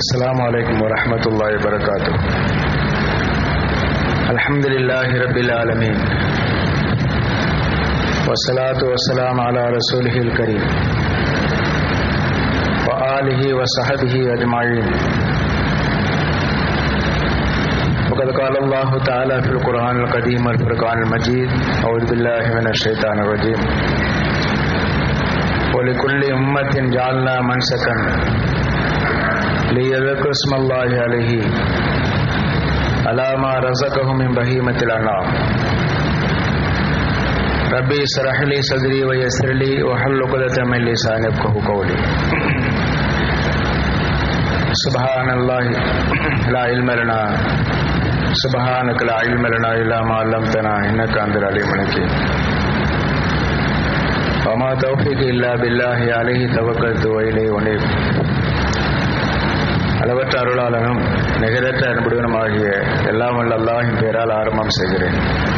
السلام عليكم ورحمة الله وبركاته الحمد لله رب العالمين والصلاة والسلام على رسوله الكريم وآله وصحبه أجمعين وقد قال الله تعالى في القرآن القديم والفرقان المجيد أعوذ بالله من الشيطان الرجيم ولكل أمة جعلنا منسكا ليذكر اسم الله عليه على ما رزقهم من بهيمة الأنعام ربي اشرح لي صدري ويسر لي واحلل عقدة من لساني يفقهوا قولي سبحان الله لا علم لنا سبحانك لا علم لنا إلا ما علمتنا إنك أنت العليم الحكيم وما توفيقي إلا بالله عليه توكلت وإليه أنيب அளவற்ற அருளாளனும் நிகரற்ற அன்புடனுமாகிய எல்லாம் வல்ல அல்லாஹின் பெயரால் ஆரம்பம் செய்கிறேன்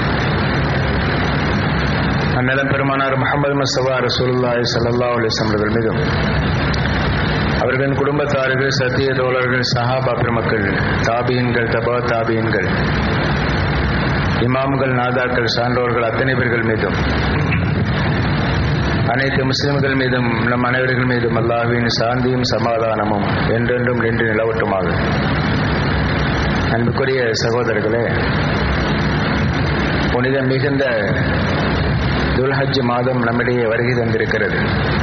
அந்நிலம் பெருமானார் முகமது மஸ்தபா ரசூலுல்லாஹி ஸல்லல்லாஹு அலைஹி வஸல்லம் மீதும் அவர்களின் குடும்பத்தார்கள் சத்திய தோழர்கள் சஹாபா பெருமக்கள் தாபியன்கள் தபா தாபியன்கள் இமாம்கள் நாதாக்கள் சான்றோர்கள் அத்தனை பேர்கள் மீதும் அனைத்து முஸ்லிம்கள் மீதும் நம் அனைவர்கள் மீதும் அல்லாஹ்வின் சாந்தியும் சமாதானமும் என்றென்றும் நின்று நிலவட்டுமாக அன்புக்குரிய சகோதரர்களே புனிதம் மிகுந்த துல்ஹஜ் மாதம் நம்மிடையே வருகை தந்திருக்கிறது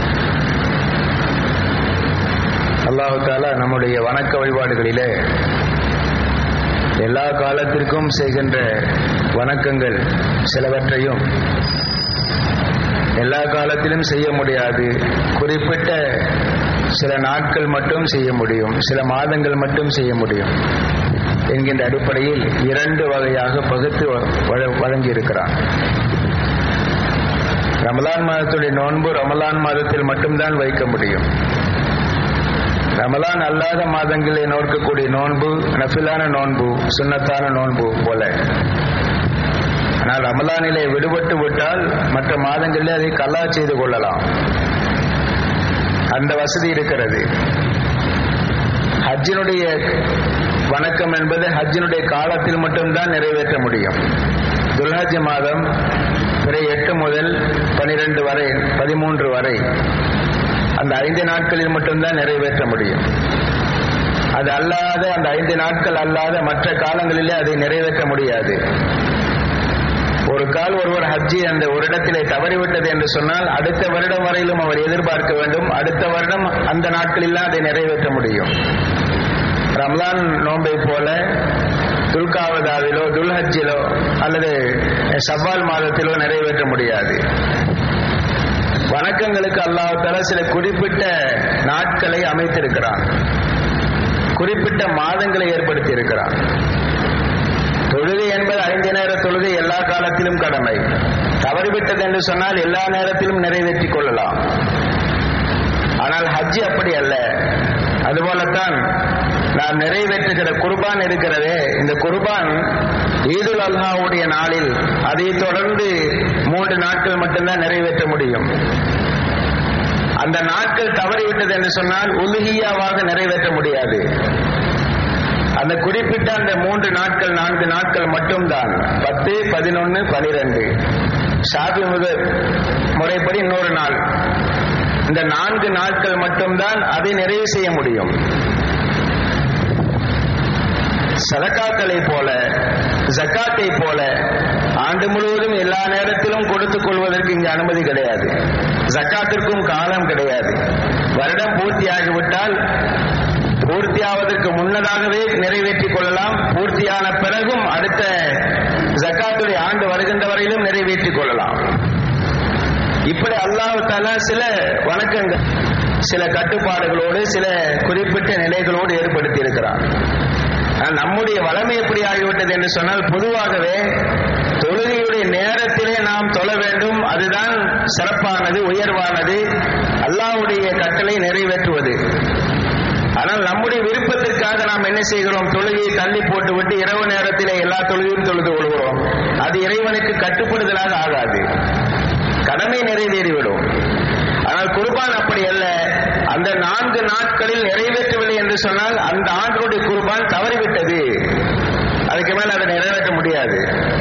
அல்லாஹு தாலா நம்முடைய வணக்க வழிபாடுகளிலே எல்லா காலத்திற்கும் செய்கின்ற வணக்கங்கள் சிலவற்றையும் எல்லா காலத்திலும் செய்ய முடியாது குறிப்பிட்ட சில நாட்கள் மட்டும் செய்ய முடியும் சில மாதங்கள் மட்டும் செய்ய முடியும் என்கின்ற அடிப்படையில் இரண்டு வகையாக பகுத்து வழங்கியிருக்கிறான் ரமலான் மாதத்துடைய நோன்பு ரமலான் மாதத்தில் மட்டும்தான் வைக்க முடியும் ரமலான் அல்லாத மாதங்களில் நோக்கக்கூடிய நோன்பு நஃபிலான நோன்பு சுண்ணத்தான நோன்பு போல ஆனால் ரமலானிலே விடுபட்டு விட்டால் மற்ற மாதங்களிலே அதை கல்லா செய்து கொள்ளலாம் அந்த வசதி இருக்கிறது ஹஜ்ஜினுடைய வணக்கம் என்பது ஹஜ்ஜினுடைய காலத்தில் மட்டும்தான் நிறைவேற்ற முடியும் துல்ஹஜ் மாதம் பிற எட்டு முதல் பனிரெண்டு வரை பதிமூன்று வரை அந்த ஐந்து நாட்களில் மட்டும்தான் நிறைவேற்ற முடியும் அது அல்லாத அந்த ஐந்து நாட்கள் அல்லாத மற்ற காலங்களிலே அதை நிறைவேற்ற முடியாது ஒரு கால் ஒருவர் ஹஜ்ஜி அந்த ஒரு இடத்திலே தவறிவிட்டது என்று சொன்னால் அடுத்த வருடம் வரையிலும் அவர் எதிர்பார்க்க வேண்டும் அடுத்த வருடம் அந்த நாட்களில் அதை நிறைவேற்ற முடியும் ரம்லான் நோன்பை போல துல்காவதாவிலோ துல்ஹஜ்ஜிலோ அல்லது சவ்வால் மாதத்திலோ நிறைவேற்ற முடியாது வணக்கங்களுக்கு அல்லாஹால சில குறிப்பிட்ட நாட்களை அமைத்திருக்கிறான் குறிப்பிட்ட மாதங்களை ஏற்படுத்தி இருக்கிறான் தொழுகை என்பது ஐந்து நேர தொழுகை எல்லா காலத்திலும் கடமை தவறிவிட்டது என்று சொன்னால் எல்லா நேரத்திலும் நிறைவேற்றிக் கொள்ளலாம் ஆனால் ஹஜ்ஜி அப்படி அல்ல அதுபோலத்தான் நாம் நிறைவேற்றுகிற குர்பான் இருக்கிறதே இந்த குர்பான் ஈதுல் அல்ஹாவுடைய நாளில் அதை தொடர்ந்து மூன்று நாட்கள் மட்டும்தான் நிறைவேற்ற முடியும் அந்த நாட்கள் தவறிவிட்டது என்று சொன்னால் உலுகியாவாக நிறைவேற்ற முடியாது அந்த குறிப்பிட்ட அந்த மூன்று நாட்கள் நான்கு நாட்கள் மட்டும்தான் பத்து பதினொன்னு பனிரெண்டு ஷாபி முதல் முறைப்படி இன்னொரு நாள் இந்த நான்கு நாட்கள் மட்டும்தான் அதை நிறைவு செய்ய முடியும் சதக்காக்களை போல ஜக்காத்தை போல ஆண்டு முழுவதும் எல்லா நேரத்திலும் கொடுத்துக் கொள்வதற்கு இங்கு அனுமதி கிடையாது ஜக்காத்திற்கும் காலம் கிடையாது வருடம் பூர்த்தியாகிவிட்டால் பூர்த்தியாவதற்கு முன்னதாகவே நிறைவேற்றிக் கொள்ளலாம் பூர்த்தியான பிறகும் அடுத்த ஜக்காத்துடைய ஆண்டு வருகின்ற வரையிலும் நிறைவேற்றிக் கொள்ளலாம் இப்படி அல்லாஹு தாலா சில வணக்கங்கள் சில கட்டுப்பாடுகளோடு சில குறிப்பிட்ட நிலைகளோடு ஏற்படுத்தி இருக்கிறான் நம்முடைய வளமை எப்படி ஆகிவிட்டது என்று சொன்னால் பொதுவாகவே தொழுகையுடைய நேரத்திலே நாம் தொழ வேண்டும் அதுதான் சிறப்பானது உயர்வானது அல்லாவுடைய கட்டளை நிறைவேற்றுவது ஆனால் நம்முடைய விருப்பத்திற்காக நாம் என்ன செய்கிறோம் தொழுகையை தள்ளி போட்டுவிட்டு இரவு நேரத்திலே எல்லா தொழுகையும் தொழுது கொள்கிறோம் அது இறைவனுக்கு கட்டுப்படுதலாக ஆகாது கடமை நிறைவேறிவிடும் ஆனால் குர்பான் அப்படி அல்ல அந்த நான்கு நாட்களில் நிறைவேற்றவில்லை என்று சொன்னால் அந்த ஆண்டுடைய குர்பான் தவறிவிட்டது அதுக்கு மேல அதை நிறைவேற்ற முடியாது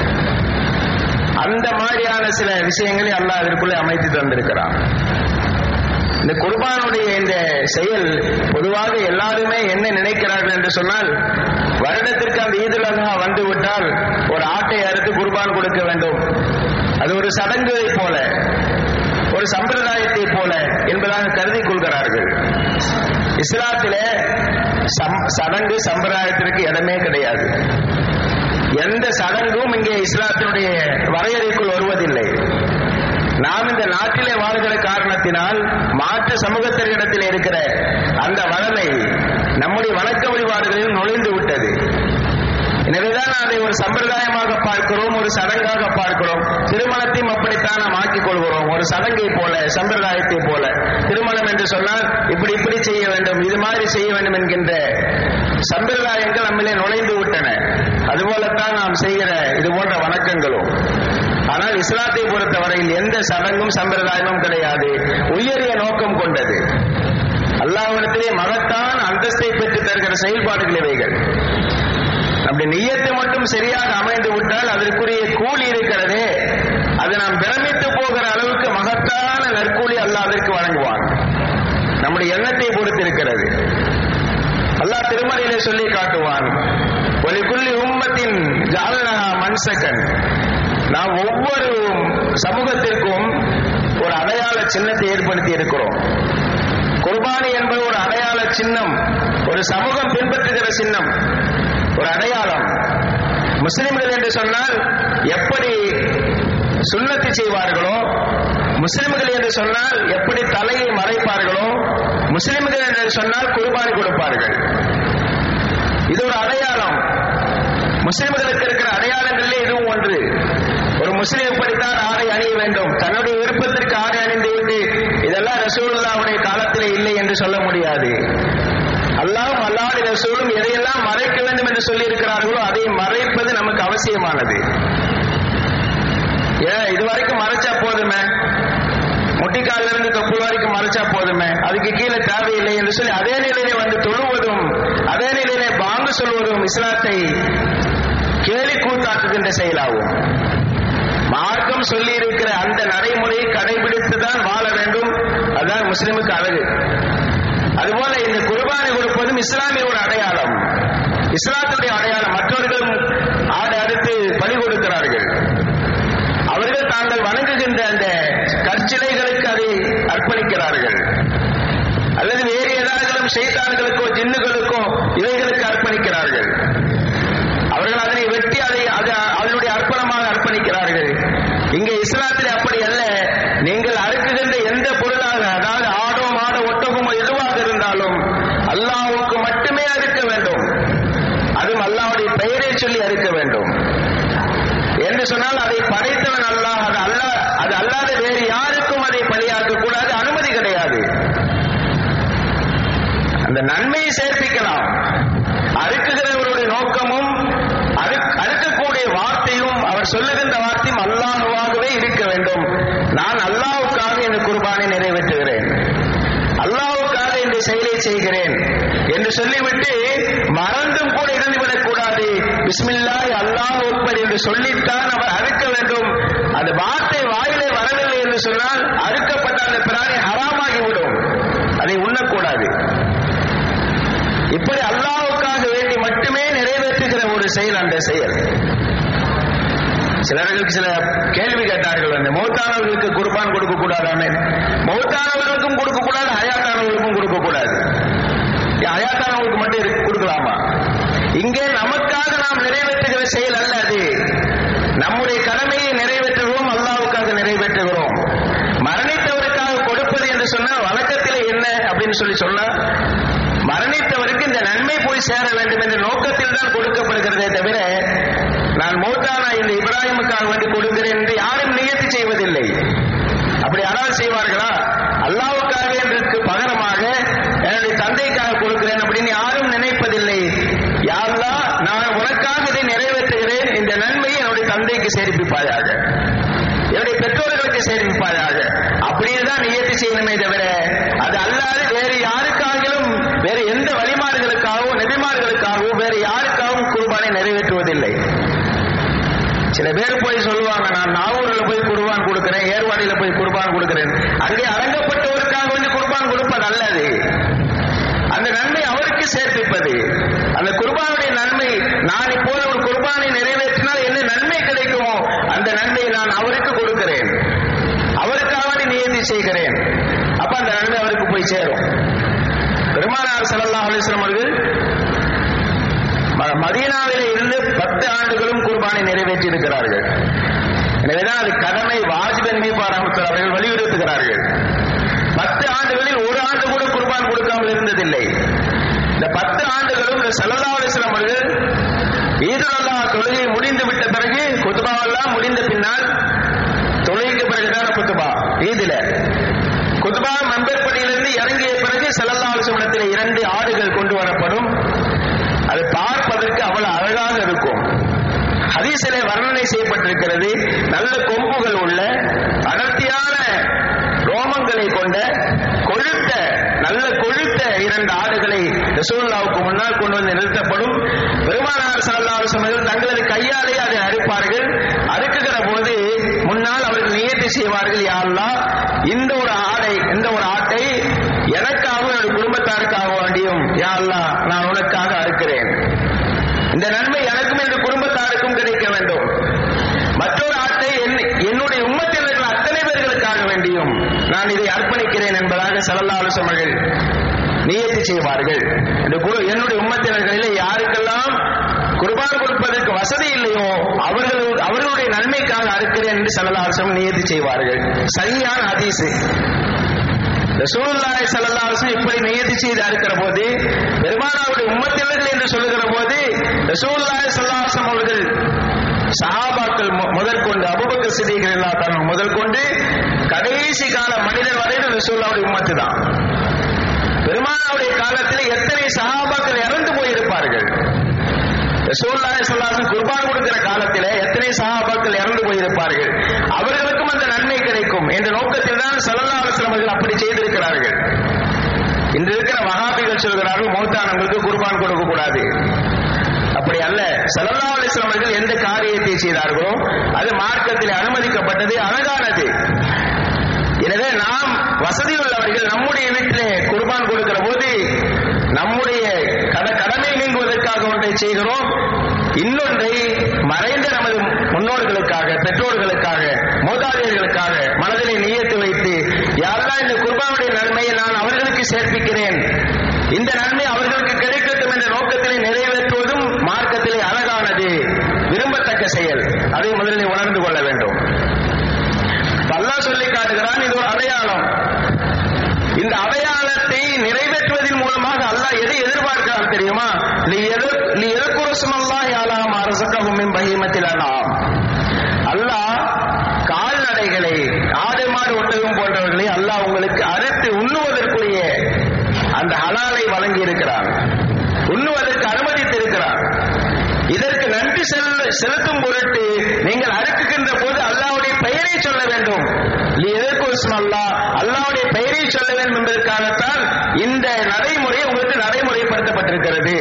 அந்த மாதிரியான சில விஷயங்களை அல்லாஹ் அதற்குள்ளே அமைத்து தந்திருக்கிறான் இந்த குர்பானுடைய இந்த செயல் பொதுவாக எல்லாருமே என்ன நினைக்கிறார்கள் என்று சொன்னால் வருடத்திற்கு அந்த ஈதுல் அல்ஹா வந்து விட்டால் ஒரு ஆட்டை அறுத்து குர்பான் கொடுக்க வேண்டும் அது ஒரு சடங்குகளை போல ஒரு சம்பிரதாயத்தை போல என்பதாக கருதி கொள்கிறார்கள் இஸ்லாத்திலே சடங்கு சம்பிரதாயத்திற்கு இடமே கிடையாது எந்த சடங்கும் இங்கே இஸ்லாத்தினுடைய வரையறைக்குள் வருவதில்லை நாம் இந்த நாட்டிலே வாழ்கிற காரணத்தினால் மாற்று சமூகத்திற்கிடத்தில் இருக்கிற அந்த வளமை நம்முடைய வணக்க வழிபாடுகளில் நுழைந்து விட்டது எனவேதான் அதை ஒரு சம்பிரதாயமாக பார்க்கிறோம் ஒரு சடங்காக பார்க்கிறோம் திருமணத்தையும் அப்படித்தான் நாம் ஆக்கிக் கொள்கிறோம் ஒரு சடங்கை போல சம்பிரதாயத்தை போல திருமணம் என்று சொன்னால் இப்படி இப்படி செய்ய வேண்டும் இது மாதிரி செய்ய வேண்டும் என்கின்ற சம்பிரதாயங்கள் நம்மிலே நுழைந்து விட்டன அதுபோலத்தான் நாம் செய்கிற இது போன்ற வணக்கங்களும் ஆனால் இஸ்லாத்தை பொறுத்தவரையில் எந்த சடங்கும் சம்பிரதாயமும் கிடையாது உயரிய நோக்கம் கொண்டது அல்லாவிடத்திலே மகத்தான் அந்தஸ்தை பெற்று தருகிற செயல்பாடுகள் இவைகள் நம்முடைய நியத்தை மட்டும் சரியாக அமைந்து விட்டால் அதற்குரிய கூலி இருக்கிறதே அது நாம் பிரமித்து போகிற அளவுக்கு மகத்தான நற்கூலி அல்லாஹ் அதற்கு வழங்குவான் நம்முடைய எண்ணத்தை பொறுத்து இருக்கிறது அல்லாஹ் திருமலையிலே சொல்லி காட்டுவான் ஒலிக்குள்ளி உம்மத்தின் ஜாலனகா மன்சகன் நாம் ஒவ்வொரு சமூகத்திற்கும் ஒரு அடையாள சின்னத்தை ஏற்படுத்தி இருக்கிறோம் குர்பானி என்பது ஒரு அடையாள சின்னம் ஒரு சமூகம் பின்பற்றுகிற சின்னம் ஒரு அடையாளம் முஸ்லிம்கள் என்று சொன்னால் எப்படி சுண்ணத்து செய்வார்களோ முஸ்லிம்கள் என்று சொன்னால் எப்படி தலையை மறைப்பார்களோ முஸ்லிம்கள் என்று சொன்னால் குர்பானி கொடுப்பார்கள் இது ஒரு அடையாளம் முஸ்லிம்களுக்கு இருக்கிற அடையாளங்களிலே இதுவும் ஒன்று ஒரு முஸ்லீம் இப்படித்தான் ஆடை அணிய வேண்டும் தன்னுடைய விருப்பத்திற்கு ஆடை அணிந்து விட்டு இதெல்லாம் ரசூலுல்லாவுடைய காலத்திலே இல்லை என்று சொல்ல முடியாது அல்லாவும் அல்லாவுடைய ரசூலும் எதையெல்லாம் மறைக்க வேண்டும் என்று சொல்லி இருக்கிறார்களோ அதை மறைப்பது நமக்கு அவசியமானது ஏன் இது வரைக்கும் மறைச்சா போதுமே முட்டிக்கால இருந்து தொப்புள் வரைக்கும் மறைச்சா போதுமே அதுக்கு கீழே தேவையில்லை என்று சொல்லி அதே நிலையிலே வந்து தொழுவதும் அதே நிலையிலே பாங்கு சொல்வதும் இஸ்லாத்தை கேலி கூத்தாக்குகின்ற செயலாகும் மார்க்கம் சொல்லி இருக்கிற அந்த நடைமுறையை கடைபிடித்து தான் வாழ வேண்டும் அதுதான் முஸ்லிமுக்கு அழகு அதுபோல இந்த குர்பானை கொடுப்பதும் இஸ்லாமிய ஒரு அடையாளம் இஸ்லாத்துடைய அடையாளம் மற்றவர்களும் ஆடு அடுத்து பலி கொடுக்கிறார்கள் அவர்கள் தாங்கள் வணங்குகின்ற அந்த கற்சிலைகளுக்கு அதை அர்ப்பணிக்கிறார்கள் அல்லது வேறு ஏதாவது செய்தான்களுக்கோ ஜின்னுகளுக்கோ இவைகளுக்கு அர்ப்பணிக்கிறார்கள் அவர்கள் அதனை வெட்டி அதை அதனுடைய அர்ப்பணமாக அர்ப்பணிக்கிறார்கள் இங்கே இஸ்லாத்தில் அப்படி அல்ல நீங்கள் அறுக்குகின்ற எந்த பொருளாக அதாவது ஆடோ மாடோ ஒட்டகமோ எதுவாக இருந்தாலும் அல்லாவுக்கு மட்டுமே அறுக்க வேண்டும் அதுவும் அல்லாவுடைய பெயரை சொல்லி அறுக்க வேண்டும் என்று சொன்னால் அதை படைத்தவன் அல்லாஹ் அது அல்ல அது அல்லாத வேறு யாருக்கும் அதை பலியாக்க கூடாது அனுமதி கிடையாது அந்த நன்மையை சேர்ப்பிக்கலாம் அறுக்குகிறவருடைய நோக்கமும் அறுக்கக்கூடிய வார்த்தையும் அவர் சொல்லுகின்ற வார்த்தையும் அல்லாஹுவாகவே இருக்க வேண்டும் நான் அல்லாவுக்காக இந்த குர்பானை நிறைவேற்றுகிறேன் அல்லாவுக்காக இந்த செயலை செய்கிறேன் என்று சொல்லிவிட்டு மறந்தும் கூட இருந்துவிடக் கூடாது பிஸ்மில்லாய் அல்லாஹ் உட்பர் என்று சொல்லித்தான் அவர் அறுக்க வேண்டும் அந்த வார்த்தை வாயிலே வரவில்லை என்று சொன்னால் அறுக்கப்பட்ட அந்த பிராணி ஹராமாகிவிடும் அதை உண்ணக்கூடாது இப்படி அல்லாவுக்காக வேண்டி மட்டுமே நிறைவேற்றுகிற ஒரு செயல் அந்த செயல் சிலர்களுக்கு சில கேள்வி கேட்டார்கள் அந்த மௌத்தானவர்களுக்கு குர்பான் கொடுக்க கூடாதானே மௌத்தானவர்களுக்கும் கொடுக்க கூடாது ஹயாத்தானவர்களுக்கும் கொடுக்க கூடாது ஹயாத்தானவர்களுக்கு மட்டும் கொடுக்கலாமா இங்கே நமக்காக நாம் நிறைவேற்றுகிற செயல் அல்ல அது நம்முடைய கடமையை நிறைவேற்றுகிறோம் அல்லாவுக்காக நிறைவேற்றுகிறோம் மரணித்தவருக்காக கொடுப்பது என்று சொன்னால் வழக்கத்தில் என்ன அப்படின்னு சொல்லி சொன்னா மரணித்தவருக்கு இந்த நன்மை போய் சேர வேண்டும் என்ற நோக்கத்தில் தான் கொடுக்கப்படுகிறதே தவிர நான் மௌத்தானா இந்த இப்ராஹிமுக்காக வேண்டி கொடுக்கிறேன் என்று யாரும் நியத்தி செய்வதில்லை அப்படி யாராவது செய்வார்களா அல்லாவுக்காக என்றுக்கு பகரமாக என்னுடைய தந்தைக்காக கொடுக்கிறேன் அப்படின்னு யாரும் நினைப்பதில்லை யாருலா நான் உனக்காக இதை நிறைவேற்றுகிறேன் இந்த நன்மையை என்னுடைய தந்தைக்கு சேர்ப்பிப்பாயாக என்னுடைய பெற்றோர்களுக்கு சேர்ப்பிப்பாயாக அப்படின்னு தான் நியத்தி செய்யணுமே தவிர அது அல்லாது வேறு யார் சில பேர் போய் சொல்லுவாங்க நான் நாகூர்ல போய் குர்பான் கொடுக்கிறேன் ஏர்வாடியில போய் குர்பான் கொடுக்கிறேன் அங்கே அடங்கப்பட்டவருக்காக வந்து குர்பான் கொடுப்பது அல்லது அந்த நன்மை அவருக்கு சேர்ப்பிப்பது அந்த குர்பானுடைய நன்மை நான் இப்போது ஒரு குர்பானை நிறைவேற்றினால் என்ன நன்மை கிடைக்குமோ அந்த நன்மையை நான் அவருக்கு கொடுக்கிறேன் அவருக்காக வேண்டி நியதி செய்கிறேன் அப்ப அந்த நன்மை அவருக்கு போய் சேரும் பெருமானார் ஸல்லல்லாஹு அலைஹி வஸல்லம் அவர்கள் ம- மதீனாவிலே இருந்து பத்து ஆண்டுகளும் குர்பானை நிறைவேற்றி இருக்கிறார்கள் எனவேதான் அது கடமை வாஜிபன் மீபாராமத்தர் அவர்கள் வலியுறுத்துகிறார்கள் பத்து ஆண்டுகளில் ஒரு ஆண்டு கூட குர்பான் கொடுக்காமல் இருந்ததில்லை இந்த பத்து ஆண்டுகளும் இந்த ஸல்லல்லாஹு அலைஹி வஸல்லம் அவர்கள் ஈதுல் அல்லாஹ் தொழுகை முடிந்து விட்ட பிறகு குத்துபாவெல்லாம் முடிந்த பின்னால் தொழுகைக்கு பிறகுதான் குத்துபா ஈதில குத்துபா மம்பர்படியிலிருந்து இறங்கிய பிறகு ஸல்லல்லாஹு அலைஹி வஸல்லம் இரண்டு ஆடுகள் கொண்டு வரப்படும் அது பார்ப்பதற்கு அவ்வளவு அழகாக இருக்கும் ஹதீஸிலே வர்ணனை செய்யப்பட்டிருக்கிறது நல்ல கொம்புகள் உள்ள அடர்த்தியான ரோமங்களை கொண்ட கொழுத்த நல்ல கொழுத்த இரண்டு ஆடுகளை ரசூலுல்லாவுக்கு முன்னால் கொண்டு வந்து நிறுத்தப்படும் பெருமானார் ஸல்லல்லாஹு அலைஹி வஸல்லம் தங்களது கையாலே அதை அறுப்பார்கள் அறுக்குகிற போது முன்னால் அவர்கள் நியதி செய்வார்கள் யா அல்லாஹ் இந்த ஒரு ஆடை இந்த ஒரு ஆட்டை எனக்காகவும் என்னுடைய குடும்பத்தாருக்காக வேண்டியும் யா அல்லாஹ் நான் உனக்காக அறுக்கிறேன் இந்த நன்மை எனக்கும் என் குடும்பத்தாருக்கும் கிடைக்க வேண்டும் மற்றொரு ஆட்டை என்- என்னுடைய உம்மத்தினர்கள் அத்தனை பேர்களுக்காக வேண்டியும் நான் இதை அர்ப்பணிக்கிறேன் என்பதாக ஸல்லல்லாஹு அலைஹி வஸல்லம் அவர்கள் நியதி செய்வார்கள் இந்த குரு என்னுடைய உம்மத்தினர்களிலே யாருக்கெல்லாம் குர்பான் கொடுப்பதற்கு வசதி இல்லையோ அவர்கள் அவர்களுடைய நன்மைக்காக அறுக்கிறேன் என்று ஸல்லல்லாஹு அலைஹி வஸல்லம் நியதி செய்வார்கள் சரியான ஹதீஸ் ரசூலுல்லாஹி ஸல்லல்லாஹு அலைஹி வஸல்லம் இப்படி நியதி செய்து அறுக்கிற போது பெருமானாருடைய உம்மத்தினர்கள் என்று சொல்லுகிற போது ரசூலுல்லாஹி ஸல்லல்லாஹு அலைஹி வஸல்லம் அவர்கள் சஹாபாக்கள் மு- முதற்கொண்டு அபூபக்கர் சித்திக் ரலியல்லாஹு தஆலா முதல் கொண்டு கடைசி கால மனிதர் வரையிலும் ரசூலுல்லாஹுடைய உம்மத்து தான் பெருமானாருடைய காலத்தில் எத்தனை சஹாபாக்கள் இறந்து போயிருப்பார்கள் ரசூலுல்லாஹி ஸல்லல்லாஹு அலைஹி வஸல்லம் குர்பான் கொடுக்கிற காலத்திலே எத்தனை சஹாபாக்கள் இறந்து போயிருப்பார்கள் அவர்களுக்கும் அந்த நன்மை கிடைக்கும் என்ற நோக்கத்தில் தான் ஸல்லல்லாஹு அலைஹி வஸல்லம் அவர்கள் அப்படி செய்திருக்கிறார்கள் இன்று இருக்கிற வஹாபிகள் சொல்கிறார்கள் மௌத்தானவங்களுக்கு குர்பான் கொடுக்க கூடாது அப்படி அல்ல ஸல்லல்லாஹு அலைஹி வஸல்லம் அவர்கள் எந்த காரியத்தை செய்தார்களோ அது மார்க்கத்தில் அனுமதிக்கப்பட்டது அழகானது எனவே நாம் வசதி உள்ளவர்கள் நம்முடைய வீட்டிலே குர்பான் கொடுக்கிற போது நம்முடைய கட கடமை நீங்குவதற்காக ஒன்றை செய்கிறோம் இன்னொன்றை மறைந்த நமது முன்னோர்களுக்காக பெற்றோர்களுக்காக மூதாதையர்களுக்காக மனதிலே நியத்து வைத்து யாரெல்லாம் இந்த குர்பானுடைய நன்மையை நான் அவர்களுக்கு சேர்ப்பிக்கிறேன் இந்த நன்மை அவர்களுக்கு கிடைக்கட்டும் என்ற நோக்கத்திலே நிறைவேற்றுவதும் மார்க்கத்திலே அழகானது விரும்பத்தக்க செயல் அதை முதலில் உணர்ந்து கொள்ள வேண்டும் அல்லாஹ் சொல்லி காட்டுகிறான் இது ஒரு அடையாளம் இந்த அடையாளத்தை நிறைவேற்றுவதன் மூலமாக அல்லாஹ் எதை எதிர்பார்க்கிறான் தெரியுமா நீ எது நீ எதற்குரசுமல்லாஹ் ஆலாம் அரசக்ககும் பகிமத்தில் அலாம் அல்லாஹ் கால்நடைகளை ஆடு மாடு ஒட்டகம் போன்றவர்களை அல்லாஹ் உங்களுக்கு அறுத்து உண்ணுவதற்குரிய அந்த ஹலாலை வழங்கி இருக்கிறான் உண்ணுவதற்கு அனுமதித்திருக்கிறான் இதற்கு நன்றி செல்ல- செலுத்தும் பொருட்டு நீங்கள் அறுக்குகின்ற போது அல்லாஹ்வுடைய பெயரை சொல்ல வேண்டும் லி எதற்கோசம் அல்லாஹ் அல்லாஹ்வுடைய பெயரை சொல்ல வேண்டும் என்பதற்காகத்தான் இந்த நடைமுறை உங்களுக்கு நடைமுறைப்படுத்தப்பட்டிருக்கிறது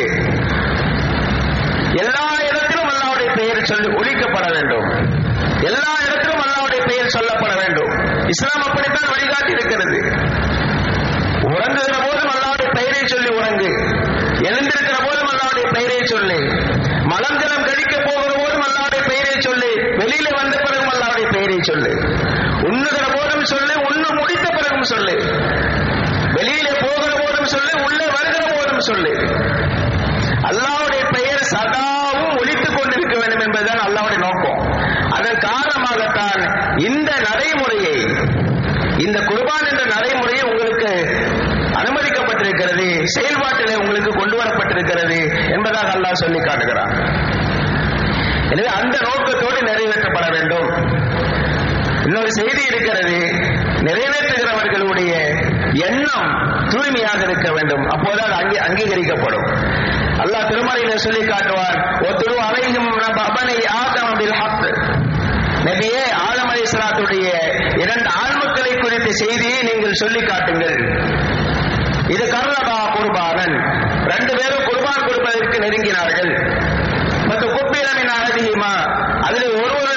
எல்லா இடத்திலும் அல்லாஹ்வுடைய பெயர் சொல்லி ஒழிக்கப்பட வேண்டும் எல்லா இடத்திலும் அல்லாஹ்வுடைய பெயர் சொல்லப்பட வேண்டும் இஸ்லாம் அப்படித்தான் வழிகாட்டி இருக்கிறது உறங்குகிற போதும் அல்லாவுடைய பெயரை சொல்லி உறங்கு எழுந்திருக்கிற போதும் அல்லாவுடைய பெயரை சொல்லு மலம் ஜலம் கழிக்க போகிற போதும் அல்லாவுடைய பெயரை சொல்லு வெளியில வந்த பிறகும் அல்லாவுடைய பெயரை சொல்லு உண்ணுகிற போதும் சொல்லு உண்ணு முடித்த பிறகும் சொல்லு வெளியில போகிற போதும் சொல்லு உள்ளே வருகிற போதும் சொல்லு அல்லாவுடைய பெயர் சதாவும் ஒலித்துக் கொண்டிருக்க வேண்டும் என்பதுதான் அல்லாவுடைய நோக்கம் அதன் காரணமாகத்தான் இந்த நடைமுறையை இந்த குர்பான் என்ற நடைமுறையை உங்களுக்கு அனுமதிக்கப்பட்டிருக்கிறது செயல்பாட்டிலே உங்களுக்கு கொண்டு வரப்பட்டிருக்கிறது என்பதாக அல்லாஹ் சொல்லி காட்டுகிறான் எனவே அந்த நோக்கத்தோடு நிறைவேற்றப்பட வேண்டும் இன்னொரு செய்தி இருக்கிறது நிறைவேற்றுகிறவர்களுடைய எண்ணம் தூய்மையாக இருக்க வேண்டும் அப்போது அது அங்கீ அங்கீகரிக்கப்படும் அல்லாஹ் திருமறையில சொல்லி காட்டுவார் ஒத்துரு அலையும் அபனை ஆதம் பில் ஹக் நபியே ஆதம் அலைஹிஸ்ஸலாத்துடைய இரண்டு ஆள்மக்களை குறித்த செய்தியை நீங்கள் சொல்லி காட்டுங்கள் இது கர்ணபா குர்பானன் ரெண்டு பேரும் குர்பான் கொடுப்பதற்கு நெருங்கினார்கள் மற்றும் குப்பிரமின் அழகியுமா அதில் ஒருவர்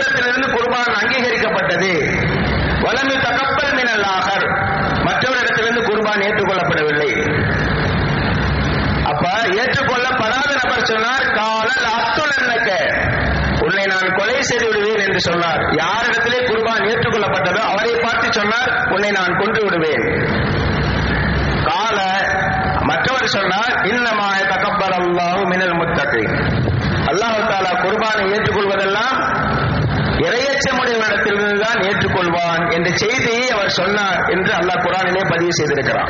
அவர் சொன்னார் காலல் அத்துலன்னக்க உன்னை நான் கொலை செய்து விடுவேன் என்று சொன்னார் யாரிடத்திலே குர்பான் ஏற்றுக்கொள்ளப்பட்டதோ அவரை பார்த்து சொன்னார் உன்னை நான் கொன்று விடுவேன் கால மற்றவர் சொன்னார் இன்னமாய தகப்பர் அல்லாஹு மினல் முத்தகை அல்லாஹு தாலா குர்பானை ஏற்றுக்கொள்வதெல்லாம் இரையச்சமுடையவரிடத்திலிருந்து தான் ஏற்றுக்கொள்வான் என்ற செய்தியை அவர் சொன்னார் என்று அல்லாஹ் குரானிலே பதிவு செய்திருக்கிறான்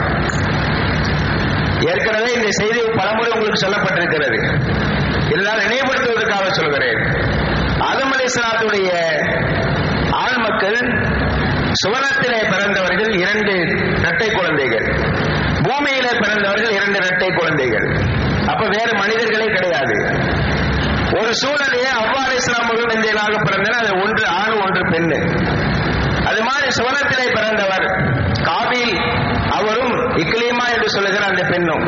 ஏற்கனவே இந்த செய்தி பலமுறை உங்களுக்கு சொல்லப்பட்டிருக்கிறது இருந்தால் நினைவுபடுத்துவதற்காக சொல்கிறேன் ஆதம் அலிஸ்லாத்துடைய ஆண் மக்கள் சுவனத்திலே பிறந்தவர்கள் இரண்டு இரட்டை குழந்தைகள் பூமியிலே பிறந்தவர்கள் இரண்டு இரட்டை குழந்தைகள் அப்ப வேறு மனிதர்களே கிடையாது ஒரு சூழலையே அவ்வாறு இஸ்லாம் நெஞ்சலாக பிறந்தன அது ஒன்று ஆண் ஒன்று பெண்ணு அது மாதிரி சுவனத்திலே பிறந்தவர் காபில் அவரும் இக்லீமா என்று சொல்லுகிற அந்த பெண்ணும்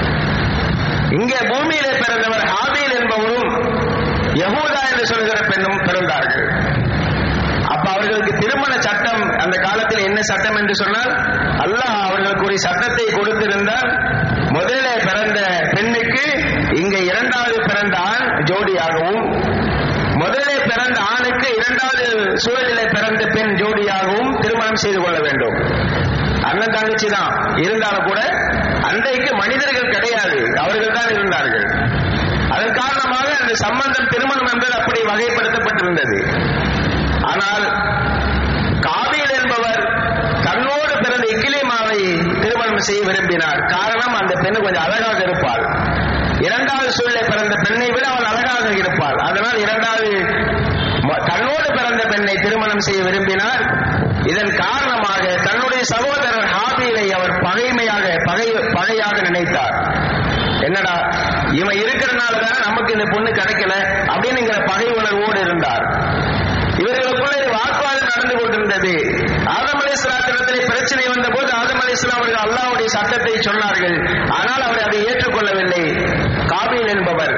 இங்கே பூமியிலே பிறந்தவர் ஹாபீல் என்பவரும் யகூதா என்று சொல்கிற பெண்ணும் பிறந்தார்கள் அப்ப அவர்களுக்கு திருமண சட்டம் அந்த காலத்தில் என்ன சட்டம் என்று சொன்னால் அல்லாஹ் அவர்களுக்கு ஒரு சட்டத்தை கொடுத்திருந்தால் முதலிலே பிறந்த பெண்ணுக்கு இங்க இரண்டாவது பிறந்த ஆண் ஜோடியாகவும் முதலிலே பிறந்த ஆணுக்கு இரண்டாவது சூழலிலே பிறந்த பெண் ஜோடியாகவும் திருமணம் செய்து கொள்ள வேண்டும் அண்ணன் தங்கச்சி தான் இருந்தாலும் கூட அன்றைக்கு மனிதர்கள் கிடையாது அவர்கள் தான் இருந்தார்கள் அதன் காரணமாக அந்த சம்பந்தம் திருமணம் என்பது அப்படி வகைப்படுத்தப்பட்டிருந்தது ஆனால் காபில் என்பவர் தன்னோடு பிறந்த இக்கிலிமாவை திருமணம் செய்ய விரும்பினார் காரணம் அந்த பெண் கொஞ்சம் அழகாக இருப்பாள் இரண்டாவது சூழலை பிறந்த பெண்ணை விட அவள் அழகாக இருப்பாள் அதனால் இரண்டாவது தன்னோடு பிறந்த பெண்ணை திருமணம் செய்ய விரும்பினார் இதன் காரணமாக தன்னுடைய சகோதரர் ஹாபீலை அவர் பகைமையாக பகை பகையாக நினைத்தார் என்னடா இவன் இருக்கிறனால தானே நமக்கு இந்த பொண்ணு கிடைக்கல அப்படின்னுங்கிற பகை உணர்வோடு இருந்தார் இவர்களுக்குள்ளே வாக்குவாதம் நடந்து கொண்டிருந்தது ஆதம் அலி இஸ்லாத்திடத்திலே பிரச்சனை வந்த போது ஆதம் அலி இஸ்லாம் அவர்கள் அல்லாவுடைய சட்டத்தை சொன்னார்கள் ஆனால் அவர் அதை ஏற்றுக்கொள்ளவில்லை காபீல் என்பவர்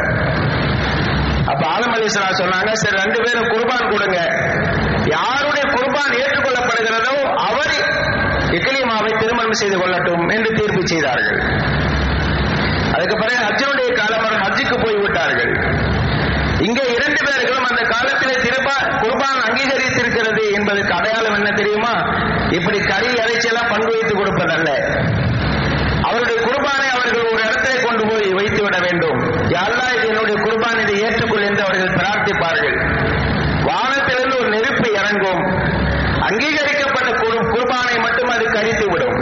அப்ப ஆதம் அலி இஸ்லாம் சொன்னாங்க சரி ரெண்டு பேரும் குர்பான் கொடுங்க யாருடைய குர்பான் ஏற்றுக்கொள்ளப்படுகிறதோ அவர் இக்லிமாவை திருமணம் செய்து கொள்ளட்டும் என்று தீர்ப்பு செய்தார்கள் அதுக்கு பிறகு ஹஜ்ஜனுடைய காலம் அவர் ஹஜ்ஜுக்கு போய்விட்டார்கள் இங்கே இரண்டு பேர்களும் அந்த காலத்திலே திருப்பா குர்பான் அங்கீகரித்திருக்கிறது என்பதற்கு அடையாளம் என்ன தெரியுமா இப்படி கறி இறைச்சியெல்லாம் பங்கு வைத்து கொடுப்பதல்ல அவருடைய குர்பானை அவர்கள் ஒரு இடத்திலே கொண்டு போய் வைத்து விட வேண்டும் யாரெல்லாம் இது என்னுடைய குர்பான் இதை ஏற்றுக்கொள் என்று அவர்கள் பிரார்த்திப்பார்கள் வானத்திலிருந்து ஒரு நெருப்பு இறங்கும் அங்கீகரிக்கப்பட்ட குர்பானை மட்டும் அது கரித்து விடும்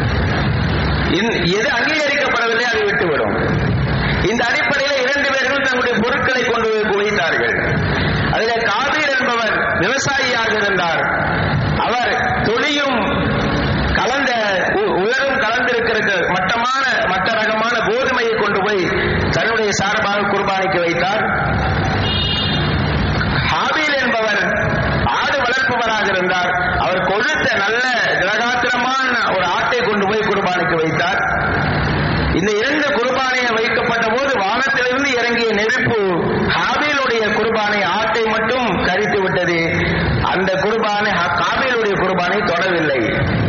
எது அங்கீகரிக்கப்படவில்லை அதை விட்டுவிடும் இந்த அடிப்படையில் இரண்டு பேர்களும் தங்களுடைய பொருட்களை கொண்டு போய் குவித்தார்கள் அதில் காபீர் என்பவர் விவசாயியாக இருந்தார் அவர் தொழியும் கலந்த உயரும் கலந்திருக்கிற மட்டமான மட்ட ரகமான கோதுமையை கொண்டு போய் தன்னுடைய சார்பாக குர்பானிக்கு வைத்தார் ஹாபீல் என்பவர் ஆடு வளர்ப்பவராக இருந்தார் அவர் கொழுத்த நல்ல கிரகாத்திரமான ஒரு ஆட்டை கொண்டு போய் குர்பானுக்கு வைத்தார் இந்த இரண்டு குர்பானை வைக்கப்பட்ட போது வானத்திலிருந்து இறங்கிய நெருப்பு ஹாபீலுடைய குர்பானை ஆட்டை மட்டும் கரித்து விட்டது அந்த குர்பானை காபீலுடைய குர்பானை தொடவில்லை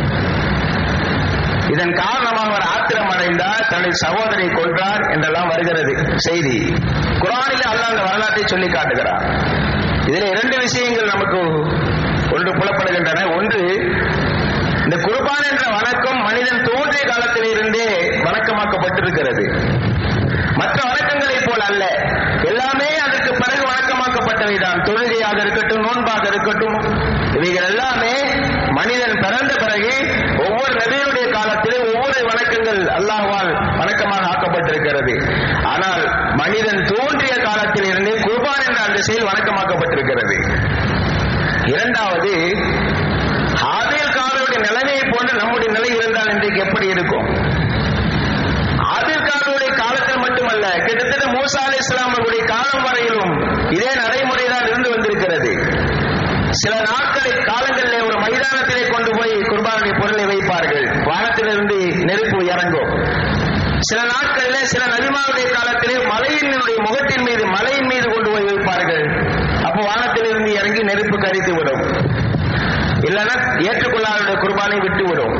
இதன் காரணமாக அவர் ஆத்திரம் அடைந்தார் தன்னுடைய சகோதரை கொன்றார் என்றெல்லாம் வருகிறது செய்தி குரானில் அல்ல அந்த வரலாற்றை சொல்லி காட்டுகிறார் இதில் இரண்டு விஷயங்கள் நமக்கு ஒன்று புலப்படுகின்றன ஒன்று இந்த குர்பான் என்ற வணக்கம் மனிதன் தோன்றிய காலத்தில் இருந்தே வணக்கமாக்கப்பட்டிருக்கிறது மற்ற வணக்கங்களை போல் அல்ல எல்லாமே அதற்கு பிறகு வணக்கமாக்கப்பட்டவைதான் தொழுகையாக இருக்கட்டும் நோன்பாக இருக்கட்டும் இவைகள் எல்லாமே மனிதன் பிறந்த பிறகு ஒவ்வொரு நபியுடைய காலத்திலே ஒவ்வொரு வணக்கங்கள் அல்லாஹ்வால் வணக்கமாக ஆக்கப்பட்டிருக்கிறது ஆனால் மனிதன் தோன்றிய காலத்தில் இருந்தே குர்பான் என்ற அந்த செயல் வணக்கமாக்கப்பட்டிருக்கிறது இரண்டாவது ஆதில் காலருடைய நிலைமையை போன்று நம்முடைய நிலை இருந்தால் இன்றைக்கு எப்படி இருக்கும் ஆதில் காலருடைய காலத்தில் மட்டுமல்ல கிட்டத்தட்ட மூசா அலி இஸ்லாம் அவருடைய காலம் வரையிலும் இதே நடைமுறை தான் இருந்து வந்திருக்கிறது சில நாட்களில் காலங்களில் ஒரு மைதானத்திலே கொண்டு போய் குர்பானுடைய பொருளை வைப்பார்கள் வானத்திலிருந்து நெருப்பு இறங்கும் சில நாட்களில் சில நபிமாவுடைய காலத்திலே மலையினுடைய முகத்தின் மீது மலையின் மீது கொண்டு போய் வைப்பார்கள் அப்போ வானத்திலிருந்து இறங்கி நெருப்பு கரித்து விடும் இல்லைன்னா ஏற்றுக்கொள்ளாத குர்பானை விட்டுவிடும்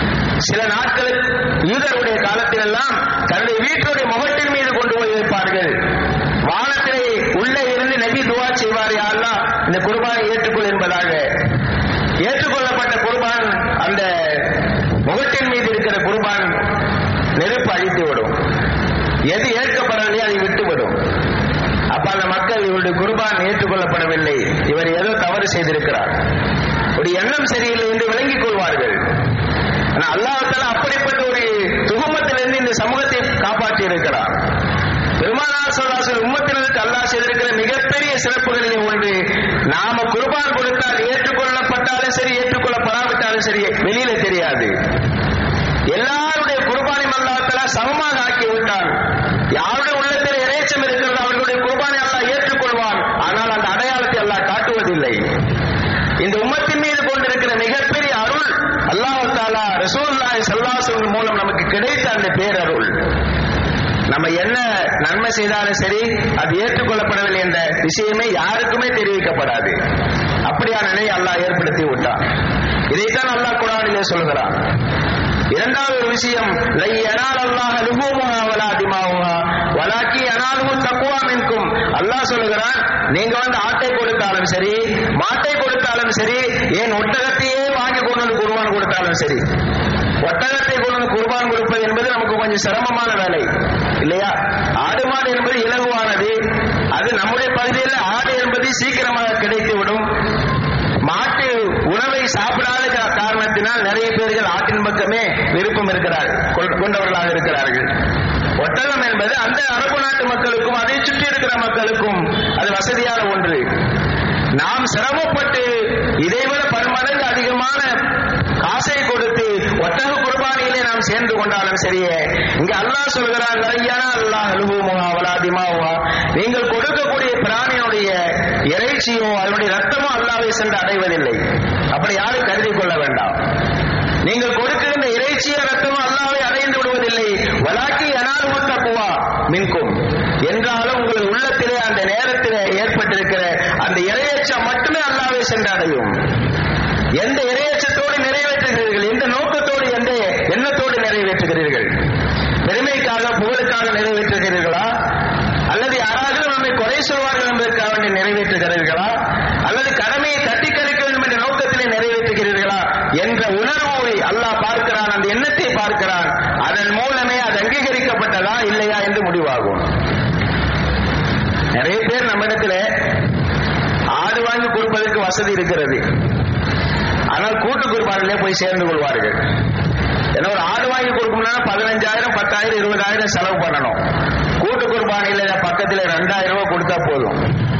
சில நாட்களில் யூதருடைய காலத்திலெல்லாம் தன்னுடைய வீட்டுடைய முகத்தின் மீது கொண்டு போய் வைப்பார்கள் ஏற்கப்படவில்லை அதை விட்டுவிடும் அப்ப அந்த மக்கள் இவருடைய குர்பான் ஏற்றுக்கொள்ளப்படவில்லை இவர் ஏதோ தவறு செய்திருக்கிறார் ஒரு எண்ணம் சரியில்லை என்று விளங்கிக் கொள்வார்கள் ஆனா அல்லாஹால அப்படிப்பட்ட ஒரு துகுமத்திலிருந்து இந்த சமூகத்தை காப்பாற்றி இருக்கிறார் பெருமானார் சொல்லாசல் உம்மத்தினருக்கு அல்லாஹ் செய்திருக்கிற மிகப்பெரிய சிறப்புகளிலே ஒன்று நாம குர்பான் கொடுத்தால் ஏற்றுக்கொள்ளப்பட்டாலும் சரி ஏற்றுக்கொள்ளப்படாவிட்டாலும் சரி வெளியில தெரியாது எல்லாருடைய குர்பானையும் அல்லாஹால சமமாக ஆக்கி விட்டான் யாருடைய உள்ளத்தில் இறைச்சம் இருக்கிறது அவர்களுடைய குர்பானை அல்லாஹ் ஏற்றுக்கொள்வான் ஆனால் அந்த அடையாளத்தை அல்லாஹ் காட்டுவதில்லை இந்த உம்மத்தின் மீது கொண்டிருக்கிற மிகப்பெரிய அருள் அல்லாஹ் தாலா ரசூல்லாய் சல்லாசன் மூலம் நமக்கு கிடைத்த அந்த பேரருள் நம்ம என்ன நன்மை செய்தாலும் சரி அது ஏற்றுக்கொள்ளப்படவில்லை என்ற விஷயமே யாருக்குமே தெரிவிக்கப்படாது அப்படியான நிலை அல்லாஹ் ஏற்படுத்தி விட்டான் இதைத்தான் அல்லாஹ் குரானிலே சொல்கிறான் இரண்டாவது ஒரு விஷயம் லை யனால் அல்லாஹ் லுஹூமுஹா வலா திமாவுஹா வலாக்கி யனாலுஹு தக்வா மின்கும் அல்லாஹ் சொல்லுகிறான் நீங்க வந்து ஆட்டை கொடுத்தாலும் சரி மாட்டை கொடுத்தாலும் சரி ஏன் ஒட்டகத்தையே வாங்கி கொண்டு வந்து குர்பான் கொடுத்தாலும் சரி ஒட்டகத்தை கொண்டு வந்து குர்பான் கொடுப்பது என்பது நமக்கு கொஞ்சம் சிரமமான வேலை இல்லையா ஆடு மாடு என்பது இலகுவானது அது நம்முடைய பகுதியில் ஆடு என்பது சீக்கிரமாக கிடைத்துவிடும் மாட்டு உணவை சாப்பிடாத கா- காரணத்தினால் நிறைய பேர்கள் ஆட்டின் பக்கமே விருப்பம் இருக்கிறார்கள் கொ- கொண்டவர்களாக இருக்கிறார்கள் ஒட்டகம் என்பது அந்த அரபு நாட்டு மக்களுக்கும் அதை சுற்றி இருக்கிற மக்களுக்கும் அது வசதியான ஒன்று நாம் சிரமப்பட்டு இதைவிட பன்மடங்கு அதிகமான காசை கொடுத்து ஒட்டக குர்பானியிலே நாம் சேர்ந்து கொண்டாலும் சரியே இங்க அல்லாஹ் சொல்கிறார் நிறையான அல்லாஹ் அலுகுமுகா அவலாதிமாவா நீங்கள் கொடுக்கக்கூடிய பிராணியினுடைய இறைச்சியோ அதனுடைய ரத்தமோ அல்லாவை சென்று அடைவதில்லை அப்படி யாரும் கருதி கொள்ள வேண்டாம் நீங்கள் கொடுக்கின்ற இறைச்சிய ரத்தமோ அல்லாவை அடைந்து விடுவதில்லை வலாக்கி அனால் தக்குவா மின்கும் என்றாலும் உங்கள் உள்ளத்திலே அந்த நேரத்திலே ஏற்பட்டிருக்கிற அந்த இறையச்சம் மட்டுமே அல்லாவை சென்று அடையும் எந்த இறையச்சத்தோடு நிறைவேற்றுகிறீர்கள் எந்த நோக்கத்தோடு எந்த எண்ணத்தோடு நிறைவேற்றுகிறீர்கள் பெருமைக்காக புகழுக்காக நிறைவேற்றுகிறீர்களா அல்லது யாராவது நம்மை குறை சொல்வார்கள் என்பதற்காக வேண்டி நிறைவேற்றுகிறீர்களா அல்லது கடமையை தட்டி கழிக்க வேண்டும் என்ற நோக்கத்திலே நிறைவேற்றுகிறீர்களா என்ற உணர்வை அல்லாஹ் பார்க்கிறான் அந்த எண்ணத்தை பார்க்கிறான் அதன் மூலமே அது அங்கீகரிக்கப்பட்டதா இல்லையா என்று முடிவாகும் நிறைய பேர் நம்மிடத்துல ஆடு வாங்கி கொடுப்பதற்கு வசதி இருக்கிறது ஆனால் கூட்டு குர்பானிலே போய் சேர்ந்து கொள்வார்கள் ஏன்னா ஒரு ஆடு வாங்கி கொடுக்கணும்னா பதினஞ்சாயிரம் பத்தாயிரம் இருபதாயிரம் செலவு பண்ணணும் கூட்டு குர்பானில பக்கத்துல ரெண்டாயிரம் ரூபாய் கொடுத்தா போதும்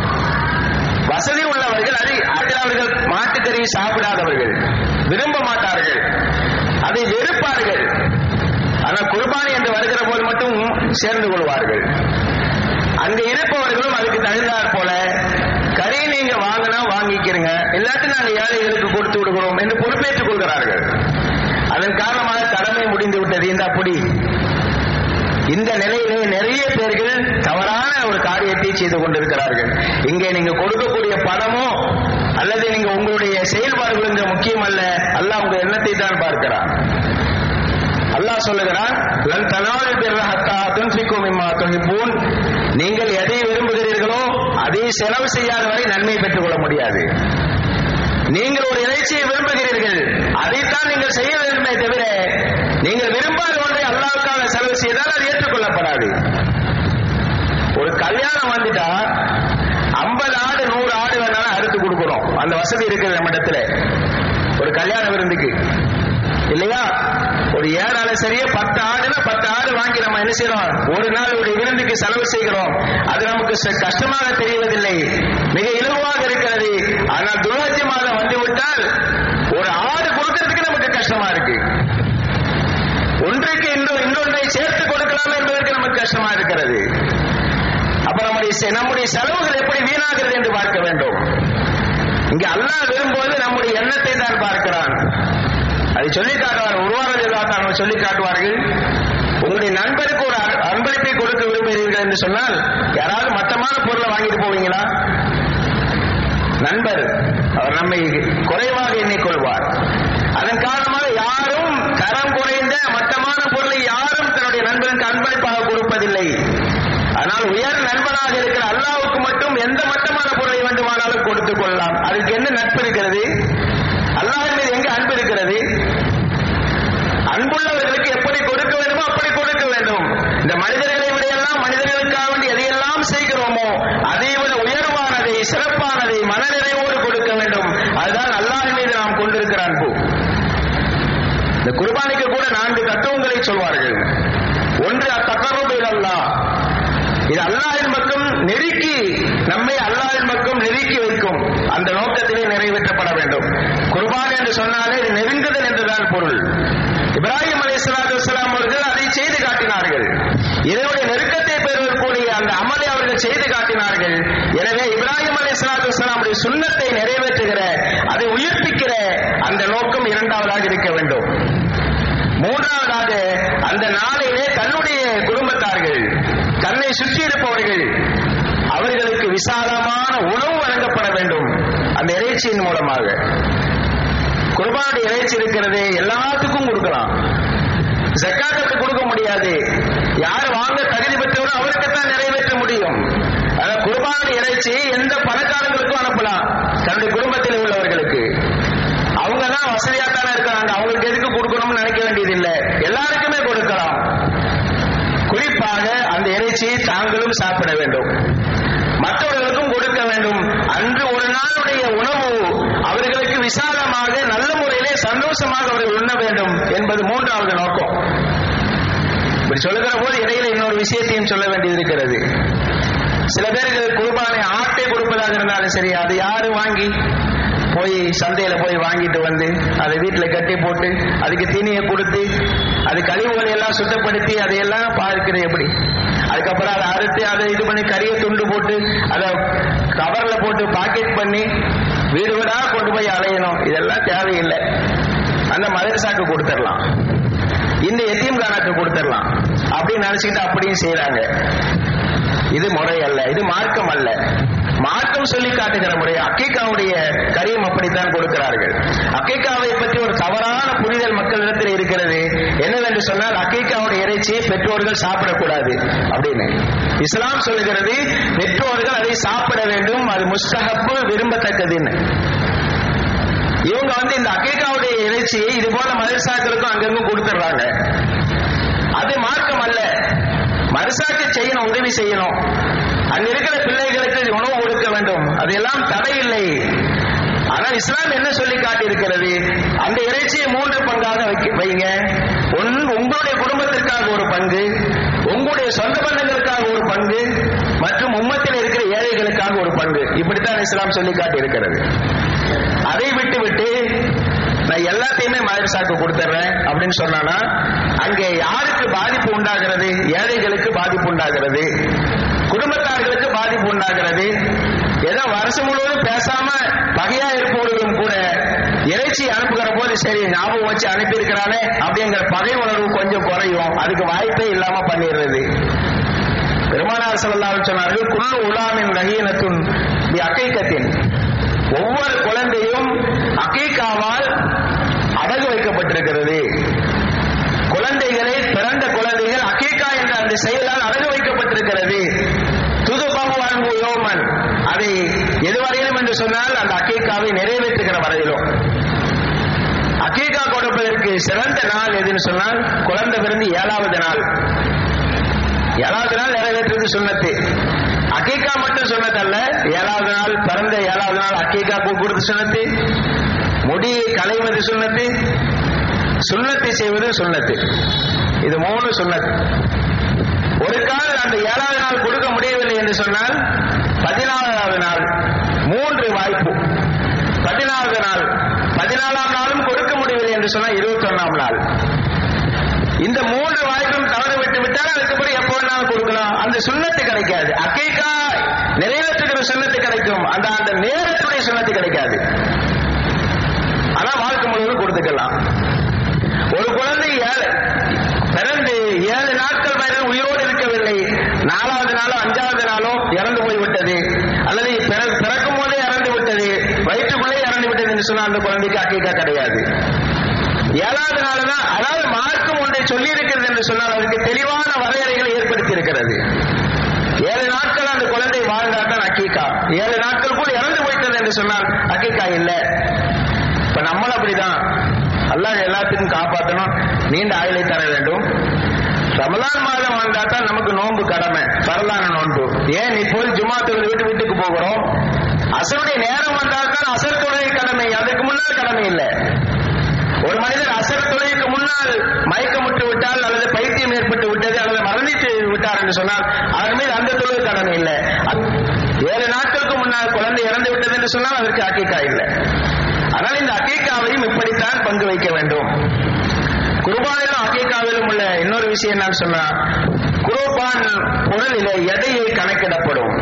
வசதி உள்ளவர்கள் அதை அதில் அவர்கள் மாட்டுக்கறி சாப்பிடாதவர்கள் விரும்ப மாட்டார்கள் அதை வெறுப்பார்கள் ஆனால் குர்பானி என்று வருகிற போது மட்டும் சேர்ந்து கொள்வார்கள் அங்க இருப்பவர்களும் அதுக்கு தகுந்தாற் போல கறி நீங்க வாங்கினா வாங்கிக்கிறீங்க இல்லாட்டி நாங்க ஏழைகளுக்கு கொடுத்து விடுகிறோம் என்று பொறுப்பேற்றுக் கொள்கிறார்கள் அதன் காரணமாக கடமை முடிந்து விட்டது இந்த அப்படி இந்த நிலையிலே நிறைய பேர்கள் தவறான ஒரு காரியத்தை செய்து கொண்டிருக்கிறார்கள் இங்கே நீங்க கொடுக்கக்கூடிய பணமோ அல்லது நீங்க உங்களுடைய செயல்பாடுகள் இங்க முக்கியம் அல்ல அல்லாஹ் உங்க எண்ணத்தை தான் பார்க்கிறான் அல்லாஹ் சொல்லுகிறான் லன் தனாலு பிர்ர ஹத்தா துன்ஃபிகு மிம்மா துஹிப்பூன் நீங்கள் எதை விரும்புகிறீர்களோ அதை செலவு செய்யாத வரை நன்மை பெற்றுக் கொள்ள முடியாது நீங்கள் ஒரு இறைச்சியை விரும்புகிறீர்கள் அதைத்தான் நீங்கள் செய்ய வேண்டுமே தவிர நீங்கள் விரும்பாத ஒன்றை அல்லாவுக்காக செலவு செய்தால் அது ஏற்றுக்கொள்ளப்படாது ஒரு கல்யாணம் வந்துட்டா ஐம்பது ஆடு நூறு ஆடு வேணாலும் அறுத்து கொடுக்கிறோம் அந்த வசதி இருக்குது நம்ம இடத்துல ஒரு கல்யாண விருந்துக்கு இல்லையா ஒரு ஏழால சரியா பத்து ஆடுனா பத்து ஆடு வாங்கி நம்ம என்ன செய்யறோம் ஒரு நாள் ஒரு விருந்துக்கு செலவு செய்கிறோம் அது நமக்கு ச- கஷ்டமாக தெரிவதில்லை மிக இலகுவாக இருக்கிறது ஆனால் துர்வாஜ்ய மாதம் வந்து விட்டால் ஒரு ஆடு கொடுக்கறதுக்கு நமக்கு கஷ்டமா இருக்கு ஒன்றுக்கு இன்னும் இன்னொன்றை சேர்த்து கொடுக்கலாம் என்பதற்கு நமக்கு கஷ்டமா இருக்கிறது அப்ப நம்முடைய செ- நம்முடைய செலவுகள் எப்படி வீணாகிறது என்று பார்க்க வேண்டும் இங்க அல்லாஹ் விரும்புவது நம்முடைய எண்ணத்தை தான் பார்க்கிறான் அதை சொல்லி காட்டுவார் உருவானது எல்லாத்தான் சொல்லி காட்டுவார்கள் உங்களுடைய நண்பருக்கு ஒரு அ- அன்பளிப்பை கொடுக்க விரும்புகிறீர்கள் என்று சொன்னால் யாராவது மட்டமான பொருளை வாங்கிட்டு போவீங்களா நண்பர் அவர் நம்மை குறைவாக எண்ணிக்கொள்வார் அதன் காரணமாக யாரும் தரம் குறைந்த மட்டமான பொருளை யாரும் தன்னுடைய நண்பனுக்கு அன்பளிப்பாக கொடுப்பதில்லை ஆனால் உயர் நண்பனாக இருக்கிற அல்லாவுக்கு மட்டும் எந்த மட்டமான பொருளை வேண்டுமானாலும் கொடுத்துக் கொள்ளலாம் அதுக்கு என்ன நட்பு இருக்கிறது அல்லாஹ் மீது எங்க அன்பு இருக்கிறது அன்புள்ளவர்களுக்கு எப்படி கொடுக்க வேண்டுமோ அப்படி கொடுக்க வேண்டும் இந்த மனிதர்களை விடையெல்லாம் மனிதர்களை எதையெல்லாம் செய்கிறோமோ அதை விட உயர்வானதை சிறப்பானதை மனநிறைவோடு கொடுக்க வேண்டும் அதுதான் அல்லாஹ் மீது நாம் கொண்டிருக்கிற அன்பு இந்த குர்பானிக்கு கூட நான்கு தத்துவங்களை சொல்வார்கள் ஒன்று அத்தகரபு அல்லாஹ் இது அல்லாஹின் பக்கம் நெருக்கி நம்மை அல்லாஹின் பக்கம் நெருக்கி வைக்கும் அந்த நோக்கத்திலே நிறைவேற்றப்பட வேண்டும் குர்பான் என்று சொன்னாலே இது நெருங்குதல் என்றுதான் பொருள் இப்ராஹிம் அலி சலாத்து வலாம் அவர்கள் அதை செய்து காட்டினார்கள் இதனுடைய நெருக்கத்தை பெறுவதற்குரிய அந்த அமலை அவர்கள் செய்து காட்டினார்கள் எனவே இப்ராஹிம் அலி சலாத்து வலாமுடைய சுண்ணத்தை நிறைவேற்றுகிற அதை உயிர்ப்பிக்கிற அந்த நோக்கம் இரண்டாவதாக இருக்க வேண்டும் மூன்றாவதாக அந்த நாளிலே தன்னுடைய குடும்பத்தார்கள் தன்னை சுற்றி இருப்பவர்கள் அவர்களுக்கு விசாலமான உணவு வழங்கப்பட வேண்டும் அந்த இறைச்சியின் மூலமாக குர்பானுடைய இறைச்சி இருக்கிறது எல்லாத்துக்கும் கொடுக்கலாம் ஜக்காத்துக்கு கொடுக்க முடியாது யார் வாங்க தகுதி பெற்றவரோ அவருக்கு தான் நிறைவேற்ற முடியும் அதாவது குர்பானுடைய இறைச்சி எந்த பணக்காரங்களுக்கும் அனுப்பலாம் தன்னுடைய குடும்பத்தில் உள்ளவர்களுக்கு அவங்க தான் வசதியா தானே இருக்காங்க அவங்களுக்கு எதுக்கு கொடுக்கணும்னு நினைக்க வேண்டியதில்லை எல்லாருக்குமே கொடுக்கலாம் குறிப்பாக அந்த இறைச்சியை தாங்களும் சாப்பிட வேண்டும் மற்றவர்களுக்கும் கொடுக்க வேண்டும் அன்று ஒரு நாளுடைய உணவு அவர்களுக்கு விசாலமாக நல்ல முறையிலே சந்தோஷமாக அவர்கள் உண்ண வேண்டும் என்பது மூன்றாவது நோக்கம் இப்படி சொல்லுகிற போது இடையில இன்னொரு விஷயத்தையும் சொல்ல வேண்டியது இருக்கிறது சில பேர்கள் குர்பானை ஆட்டை கொடுப்பதாக இருந்தாலும் சரி அது யாரு வாங்கி போய் சந்தையில போய் வாங்கிட்டு வந்து அதை வீட்டுல கட்டி போட்டு அதுக்கு தீனியை கொடுத்து அது கழிவுகளை எல்லாம் சுத்தப்படுத்தி அதையெல்லாம் பார்க்கிற எப்படி அதுக்கப்புறம் அதை அறுத்து அதை இது பண்ணி கறியை துண்டு போட்டு அதை கவர்ல போட்டு பாக்கெட் பண்ணி வீடு வீடா கொண்டு போய் அலையணும் இதெல்லாம் தேவையில்லை அந்த மதரசாக்கு கொடுத்துடலாம் இந்த எத்தியம் கானாக்கு கொடுத்துடலாம் அப்படின்னு நினைச்சுக்கிட்டு அப்படியும் செய்யறாங்க இது முறை அல்ல இது மார்க்கம் அல்ல மார்க்கம் சொல்லி காட்டுகிற முறை அக்கீக்காவுடைய கரியம் அப்படித்தான் கொடுக்கிறார்கள் அக்கீக்காவை பற்றி ஒரு தவறான புரிதல் மக்களிடத்தில் இருக்கிறது என்னவென்று சொன்னால் அக்கீக்காவுடைய இறைச்சியை பெற்றோர்கள் சாப்பிடக்கூடாது அப்படின்னு இஸ்லாம் சொல்லுகிறது பெற்றோர்கள் அதை சாப்பிட வேண்டும் அது முஸ்தகப்பு விரும்பத்தக்கதுன்னு இவங்க வந்து இந்த அக்கீக்காவுடைய இறைச்சியை இது போல மதரசாக்களுக்கும் அங்கங்கும் கொடுத்துடுறாங்க அது மார்க்கம் அல்ல மறுசாக்கு செய்யணும் உதவி செய்யணும் அங்க இருக்கிற பிள்ளைகளுக்கு உணவு கொடுக்க வேண்டும் அதெல்லாம் தடை இல்லை ஆனால் இஸ்லாம் என்ன சொல்லி காட்டி இருக்கிறது அந்த இறைச்சியை மூன்று பங்காக வைக்க- வைங்க ஒன்று உங்களுடைய குடும்பத்திற்காக ஒரு பங்கு உங்களுடைய சொந்த பந்தங்களுக்காக ஒரு பங்கு மற்றும் உம்மத்தில் இருக்கிற ஏழைகளுக்காக ஒரு பங்கு இப்படித்தான் இஸ்லாம் சொல்லி காட்டி இருக்கிறது அதை விட்டு விட்டு நான் எல்லாத்தையுமே மதரசாக்கு கொடுத்துட்றேன் அப்படின்னு சொன்னானா அங்கே யாருக்கு பாதிப்பு உண்டாகிறது ஏழைகளுக்கு பாதிப்பு உண்டாகிறது குடும்பத்தார்களுக்கு பாதிப்பு உண்டாகிறது ஏதோ வருஷம் முழுவதும் பேசாம பகையா இருப்பவர்களும் கூட இறைச்சி அனுப்புகிற போது சரி ஞாபகம் வச்சு அனுப்பியிருக்கிறானே அப்படிங்கிற பகை உணர்வு கொஞ்சம் குறையும் அதுக்கு வாய்ப்பே இல்லாம பண்ணிடுறது பெருமானார் ஸல்லல்லாஹு சொன்னார்கள் குல்லு உலாமின் ரஹீனத்துன் பி அக்கைக்கத்தின் ஒவ்வொரு குழந்தையும் அக்கீக்காவால் அடகு வைக்கப்பட்டிருக்கிறது குழந்தைகளை பிறந்த குழந்தைகள் அக்கீக்கா என்ற அந்த செயலால் அடகு வைக்கப்பட்டிருக்கிறது துதுபகு அன்பு யோமன் அதை எதுவரையிலும் என்று சொன்னால் அந்த அக்கீக்காவை நிறைவேற்றுகிற வரையிலும் அக்கீக்கா கொடுப்பதற்கு சிறந்த நாள் எதுன்னு சொன்னால் குழந்தை பிறந்து ஏழாவது நாள் ஏழாவது நாள் நிறைவேற்றுறது சுண்ணத்து அக்கீக்கா மட்டும் சொன்னதல்ல ஏழாவது நாள் பிறந்த ஏழாவது நாள் அக்கீக்கா கொடுத்து சுண்ணத்து முடியை களைவது சுண்ணத்து சுண்ணத்தை செய்வது சுண்ணத்து இது மூணு சுண்ணத் ஒரு கால் அந்த ஏழாவது நாள் கொடுக்க முடியவில்லை என்று சொன்னால் பதினாலாவது நாள் மூன்று வாய்ப்பு பதினாலாவது நாள் பதினாலாம் நாளும் கொடுக்க முடியவில்லை என்று சொன்னால் இருபத்தி ஒன்னாம் நாள் இந்த மூன்று வாய்ப்பும் தவறு விட்டு விட்டால் அதுக்கப்புறம் எப்போ வேணாலும் கொடுக்கலாம் அந்த சுண்ணத்து கிடைக்காது அக்கைக்கா நிறைவேற்றுகிற சுண்ணத்து கிடைக்கும் அந்த அந்த நேரத்துடைய சுண்ணத்து கிடைக்காது ஆனா வாழ்க்கை முழுவதும் கொடுத்துக்கலாம் ஒரு குழந்தை ஏழு பிறந்து ஏழு நாட்கள் வரை உயிரோடு இருக்கவில்லை நாலாவது நாளோ அஞ்சாவது நாளோ இறந்து போய்விட்டது அல்லது பிற- பிறக்கும் போதே இறந்து விட்டது வயிற்றுக்குள்ளே இறந்து விட்டது என்று சொன்னால் அந்த குழந்தைக்கு அக்கீக்கா கிடையாது ஏழாவது நாள் தான் அதாவது மார்க்கம் ஒன்றை சொல்லி இருக்கிறது என்று சொன்னால் அதுக்கு தெளிவான வரையறைகளை ஏற்படுத்தி இருக்கிறது ஏழு நாட்கள் அந்த குழந்தை வாழ்ந்தால் தான் அக்கீக்கா ஏழு நாட்கள் கூட இறந்து போயிட்டது என்று சொன்னால் அக்கீக்கா இல்லை இப்ப நம்மளும் அப்படிதான் அல்லாஹ் எல்லாத்துக்கும் காப்பாற்றணும் நீண்ட ஆயுளை தர வேண்டும் ரமலான் மாதம் வந்தா தான் நமக்கு நோன்பு கடமை பரலான நோன்பு ஏன் இப்போது ஜும்மா தொழுது விட்டு வீட்டுக்கு போகிறோம் அசருடைய நேரம் வந்தால் தான் அசர் தொழுகை கடமை அதுக்கு முன்னால் கடமை இல்லை ஒரு மனிதர் அசர் தொழுகைக்கு முன்னால் மயக்கமுட்டு விட்டால் அல்லது பைத்தியம் ஏற்பட்டு விட்டது அல்லது மரணித்து விட்டார் என்று சொன்னால் அதன் மீது அந்த தொழுகை கடமை இல்லை ஏழு நாட்களுக்கு முன்னால் குழந்தை இறந்து விட்டது என்று சொன்னால் அதற்கு அக்கீக்கா இல்லை ஆனால் இந்த அக்கீக்காவையும் இப்படித்தான் பங்கு வைக்க வேண்டும் குர்பானிலும் அக்கீக்காவிலும் உள்ள இன்னொரு விஷயம் என்னன்னு சொன்னா குர்பான் பொருளிலே எடையை கணக்கிடப்படும்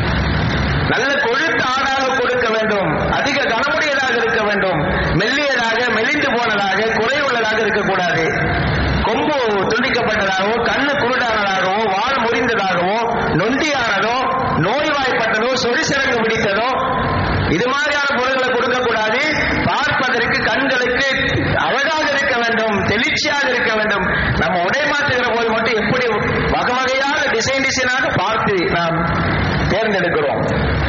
நல்ல கொழுத்த ஆடாக கொடுக்க வேண்டும் அதிக கனமுடையதாக இருக்க வேண்டும் மெல்லியதாக மெலிந்து போனதாக குறைவுள்ளதாக இருக்கக்கூடாது கொம்பு துண்டிக்கப்பட்டதாகவோ கண்ணு குருடானதாகவோ வால் முறிந்ததாகவோ நொண்டியானதோ நோய்வாய்ப்பட்டதோ சொரிசிறங்கு பிடித்ததோ இது மாதிரியான பொருட்களை கொடுக்கக்கூடாது பார்ப்பதற்கு கண்களுக்கு அழகாக இருக்க வேண்டும் தெளிச்சியாக இருக்க வேண்டும் நம்ம உடை மாற்றுகிற போது மட்டும் எப்படி வகை வகையாக டிசைன் டிசைனாக பார்த்து நாம் தேர்ந்தெடுக்கிறோம்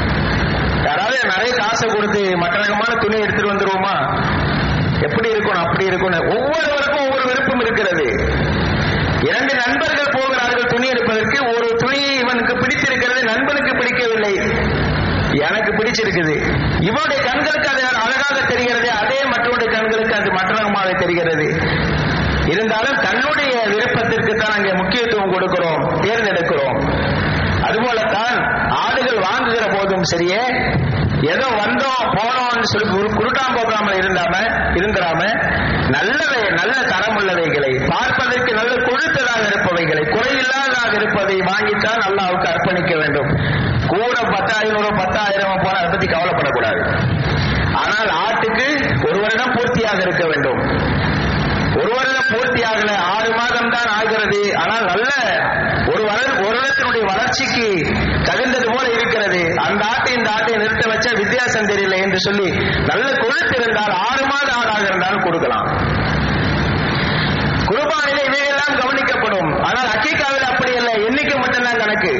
யாராவது நிறைய காசை கொடுத்து மற்ற ரகமான துணி எடுத்துட்டு வந்துருவோமா எப்படி இருக்கணும் அப்படி இருக்கணும் ஒவ்வொருவருக்கும் ஒவ்வொரு விருப்பம் இருக்கிறது இரண்டு நண்பர்கள் போகிறார்கள் துணி எடுப்பதற்கு ஒரு துணி இவனுக்கு பிடித்திருக்கிறது நண்பனுக்கு பிடிக்கவில்லை எனக்கு பிடிச்சிருக்குது இவனுடைய கண்களுக்கு அது அழகாக தெரிகிறது அதே மற்றவருடைய கண்களுக்கு அது மற்றமாக தெரிகிறது இருந்தாலும் தன்னுடைய விருப்பத்திற்கு தான் அங்கே முக்கியத்துவம் கொடுக்கிறோம் தேர்ந்தெடுக்கிறோம் அதுபோலத்தான் ஆடுகள் வாங்குகிற போதும் சரியே ஏதோ வந்தோம் போனோம்னு சொல்லி குரு- குருட்டாம் போகாமல் இருந்தாம இருந்துடாம நல்லவை நல்ல தரமுள்ளவைகளை பார்ப்பதற்கு நல்ல கொழுத்ததாக இருப்பவைகளை குறையில்லாததாக இருப்பதை வாங்கித்தான் அல்லாவுக்கு அர்ப்பணிக்க வேண்டும் கூட பத்தாயிரம் பத்தாயிரம் போன அதை பத்தி கவலைப்படக்கூடாது ஆனால் ஆட்டுக்கு ஒரு வருடம் பூர்த்தியாக இருக்க வேண்டும் ஒரு வருடம் பூர்த்தியாகல ஆறு மாதம் தான் ஆகிறது ஆனால் நல்ல ஒரு வர ஒரு வருடத்தினுடைய வளர்ச்சிக்கு தகுந்தது போல இருக்கிறது அந்த ஆட்டை இந்த ஆட்டை நிறுத்த வச்ச வித்தியாசம் தெரியல என்று சொல்லி நல்ல கொழுத்து இருந்தால் ஆறு மாத ஆடாக இருந்தாலும் கொடுக்கலாம் குர்பானிலே இவையெல்லாம் கவனிக்கப்படும் ஆனால் அக்கீக்காவில் அப்படி இல்லை எண்ணிக்கை மட்டும்தான் கணக்கு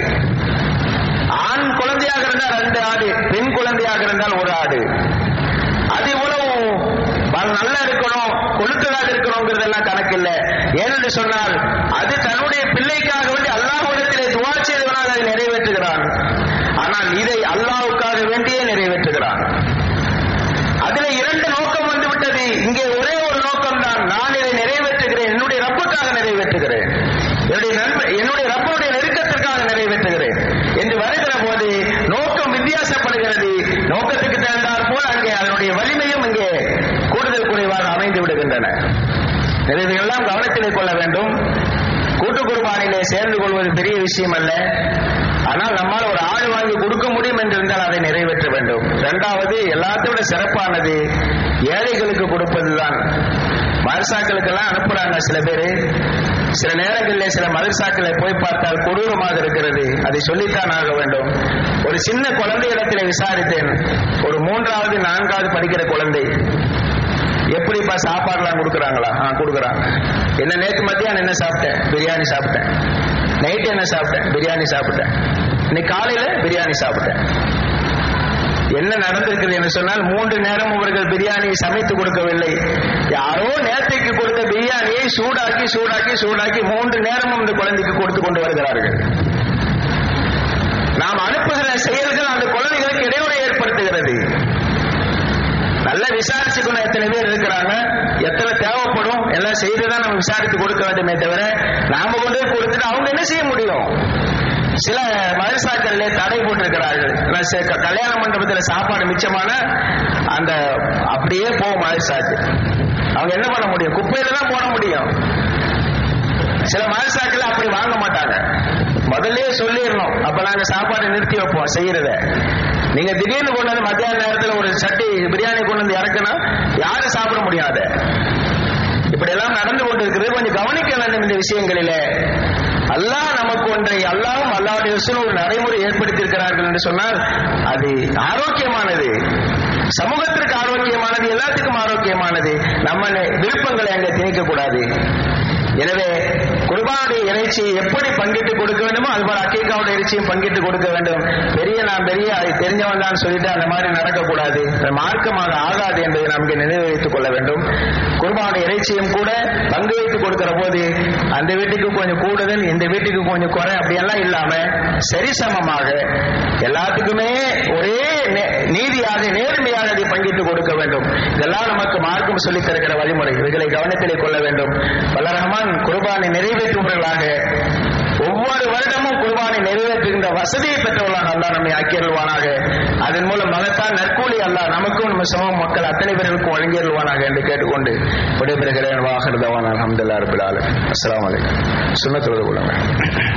ஆண் குழந்தையாக இருந்தால் ரெண்டு ஆடு பெண் குழந்தையாக இருந்தால் ஒரு ஆடு அது இவ்வளவு வ- நல்லா இருக்கணும் கொழுத்ததாக இருக்கணுங்கிறதெல்லாம் கணக்கு இல்லை ஏனென்று சொன்னால் அது தன்னுடைய பிள்ளைக்காக வேண்டி அல்லாஹ்விடத்திலே துவா செய்தவனாக அதை நிறைவேற்றுகிறான் ஆனால் இதை அல்லாஹ்வுக்காக வேண்டியே நிறைவேற்றுகிறான் அதுல இரண்டு நோக்கம் வந்து விட்டது இங்கே ஒரே ஒரு நோக்கம் தான் நான் இதை நிறைவேற்றுகிறேன் என்னுடைய ரப்புக்காக நிறைவேற்றுகிறேன் என்னுடைய நண்பர் என்னுடைய ரப்பனுடைய நெருக்கத்திற்காக நிறைவேற்றுகிறேன் என்று வருகிற போது நோக்கம் வித்தியாசப்படுகிறது நோக்கத்துக்கு தகுந்தாற் போல் அங்கே அதனுடைய வலிமையும் இங்கே கூடுதல் குறைவாக அமைந்து விடுகின்றன எனவே இதையெல்லாம் கவனத்திலே கொள்ள வேண்டும் கூட்டு குர்பானிலே சேர்ந்து கொள்வது பெரிய விஷயம் அல்ல ஆனால் நம்மால் ஒரு ஆடு வாங்கி கொடுக்க முடியும் என்றிருந்தால் அதை நிறைவேற்ற வேண்டும் இரண்டாவது எல்லாத்தோட சிறப்பானது ஏழைகளுக்கு கொடுப்பதுதான் மதரசாக்களுக்கெல்லாம் அனுப்புறாங்க சில பேர் சில நேரங்களில் சில மதரசாக்களை போய் பார்த்தால் கொடூரமாக இருக்கிறது அதை சொல்லித்தான் ஆக வேண்டும் ஒரு சின்ன குழந்தை இடத்திலே விசாரித்தேன் ஒரு மூன்றாவது நான்காவது படிக்கிற குழந்தை எப்படிப்பா சாப்பாடுலாம் கொடுக்குறாங்களா ஆ கொடுக்குறாங்க என்ன நேற்று மத்தியானம் என்ன சாப்பிட்டேன் பிரியாணி சாப்பிட்டேன் நைட் என்ன சாப்பிட்டேன் பிரியாணி சாப்பிட்டேன் இன்னைக்கு காலையில பிரியாணி சாப்பிட்டேன் என்ன நடந்திருக்குது என்று சொன்னால் மூன்று நேரம் அவர்கள் பிரியாணியை சமைத்து கொடுக்கவில்லை யாரோ நேற்றைக்கு கொடுத்த பிரியாணியை சூடாக்கி சூடாக்கி சூடாக்கி மூன்று நேரமும் இந்த குழந்தைக்கு கொடுத்து கொண்டு வருகிறார்கள் நாம் அனுப்புகிற செயல்கள் அந்த குழந்தைகளுக்கு இடையூறை ஏற்படுத்துகிறது நல்லா விசாரிச்சுக்கணும் எத்தனை பேர் இருக்கிறாங்க எத்தனை தேவைப்படும் எல்லாம் செய்துதான் நம்ம விசாரித்து கொடுக்க வேண்டுமே தவிர நாம கொண்டு போய் கொடுத்துட்டு அவங்க என்ன செய்ய முடியும் சில மதரசாக்கள்ல தடை போட்டிருக்கிறார்கள் நான் சே- க- கல்யாண மண்டபத்தில் சாப்பாடு மிச்சமான அந்த அப்படியே போகும் மதரசாக்கு அவங்க என்ன பண்ண முடியும் குப்பையில தான் போட முடியும் சில மதரசாக்கள் அப்படி வாங்க மாட்டாங்க முதல்லயே சொல்லிடணும் அப்ப நாங்க சாப்பாடு நிறுத்தி வைப்போம் செய்யறத நீங்க திடீர்னு கொண்டு வந்து மத்தியான நேரத்துல ஒரு சட்டி பிரியாணி கொண்டு வந்து இறக்குனா யாரும் சாப்பிட முடியாது இப்படி எல்லாம் நடந்து கொண்டிருக்கிறது கொஞ்சம் கவனிக்க வேண்டும் இந்த விஷயங்களிலே அல்லாஹ் நமக்கு ஒன்றை அல்லாவும் அல்லாவுடைய ரசூலும் ஒரு நடைமுறை ஏற்படுத்தியிருக்கிறார்கள் என்று சொன்னால் அது ஆரோக்கியமானது சமூகத்திற்கு ஆரோக்கியமானது எல்லாத்துக்கும் ஆரோக்கியமானது நம்ம நெ- விருப்பங்களை அங்கே திணிக்க கூடாது எனவே குர்பானுடைய இறைச்சியை எப்படி பங்கிட்டு கொடுக்க வேண்டுமோ அது போல அக்கீக்கா மலைக்காவோட இறைச்சியும் பங்கிட்டு கொடுக்க வேண்டும் பெரிய நான் பெரிய அதை தெரிஞ்சவன் தான் சொல்லிட்டு அந்த மாதிரி நடக்கக்கூடாது அது மார்க்கமாக ஆகாது என்பதை நமக்கு நினைவு வைத்துக் கொள்ள வேண்டும் குர்பானுடைய இறைச்சியும் கூட பங்கு வைத்து கொடுக்கிற போது அந்த வீட்டுக்கு கொஞ்சம் கூடுதல் இந்த வீட்டுக்கு கொஞ்சம் குறை அப்படியெல்லாம் இல்லாம சரிசமமாக எல்லாத்துக்குமே ஒரே நே- நீதியாக நேர்மையாக அதை பங்கிட்டு கொடுக்க வேண்டும் இதெல்லாம் நமக்கு மார்க்கம் சொல்லித் தருகிற வழிமுறை இவைகளை கவனத்திலே கொள்ள வேண்டும் வல்ல ரஹ்மான் குர்பானை நிறைவேற்றுபவர்களாக ஒவ்வொரு வருடமும் குர்பானை நிறைவேற்றுகின்ற வசதியை பெற்றவர்களாக அல்லாஹ் நம்மை ஆக்கியருள்வானாக அதன் மூலம் மகத்தான் நற்கூலி அல்லாஹ் நமக்கும் நம்ம சமூக மக்கள் அத்தனை பேர்களுக்கும் வழங்கியருள்வானாக என்று கேட்டுக்கொண்டு விடைபெறுகிறேன் வாகர்தவான் அலமதுல்லா ரபில் ஆலம் அஸ்லாம் வலைக்கம் சுண்ணத்தோடு கொள்ளுங்கள்